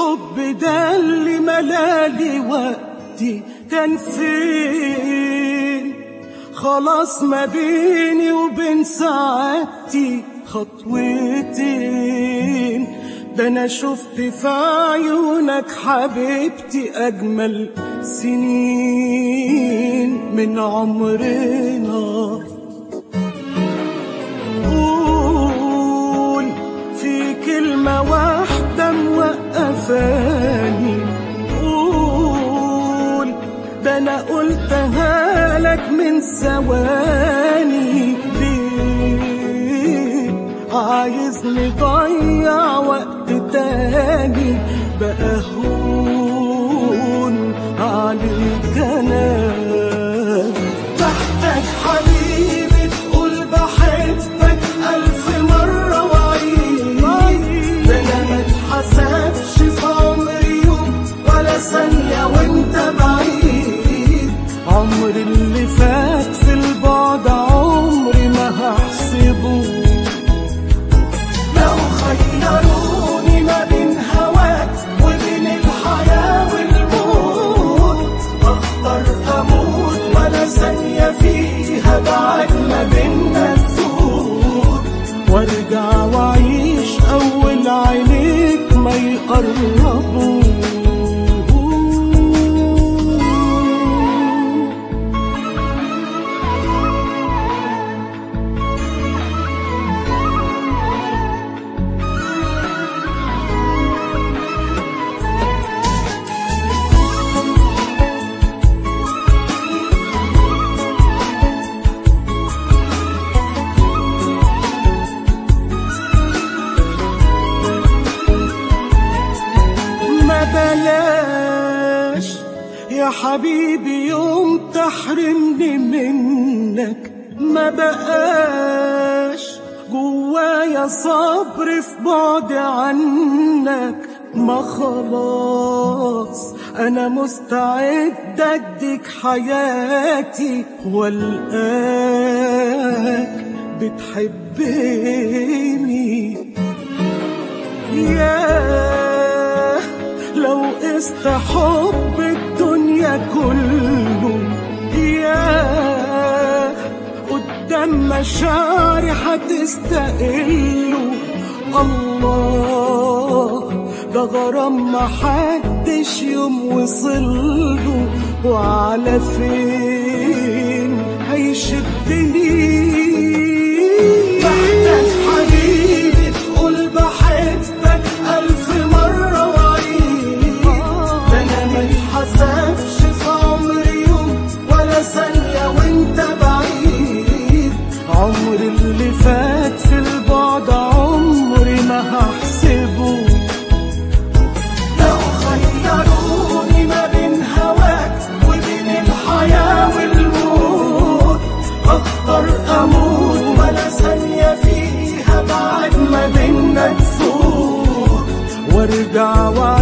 الحب ده اللي ملالي وقتي كان فين خلاص ما بيني وبين سعادتي خطوتين ده انا شفت في عيونك حبيبتي اجمل سنين من عمرنا قول في كلمة واحدة موقفاني قول ده أنا قلتها لك من ثواني ليه عايزني ضيع وقت تاني بقى هون عليك أنا تحتك حبيبي تقول بحبك ألف مرة وعيد ده أنا ما اتحسبش في عمري يوم ولا ثانية وأنت بعيد عمري اللي فات في البعد عمري ما هحسبه لو خيروني ما بين هواك وبين الحياة والموت اختار اموت ولا ثانية فيها بعد ما بينا تفوت وارجع واعيش اول عينيك ما يقربوا ما بلاش يا حبيبي يوم تحرمني منك ما بقاش جوايا صبر في بعد عنك ما خلاص انا مستعد اديك حياتي والقاك بتحبني ياه لو قست حب الدنيا كله ياه قدام مشاعري هتستقله الله ده غرام محدش يوم وصله وعلى فين هيشدني تحتك حبيبي تقول بحبك ألف مرة وعيد ده أنا ما اتحسبش في عمري يوم ولا ثانية وأنت بعيد عمري اللي فات في البعد عمري ما هحسبه لو خيروني ما بين هواك وبين الحياة والموت اختار اموت ولا ثانية فيها بعد ما بينا تفوت وارجع وعيش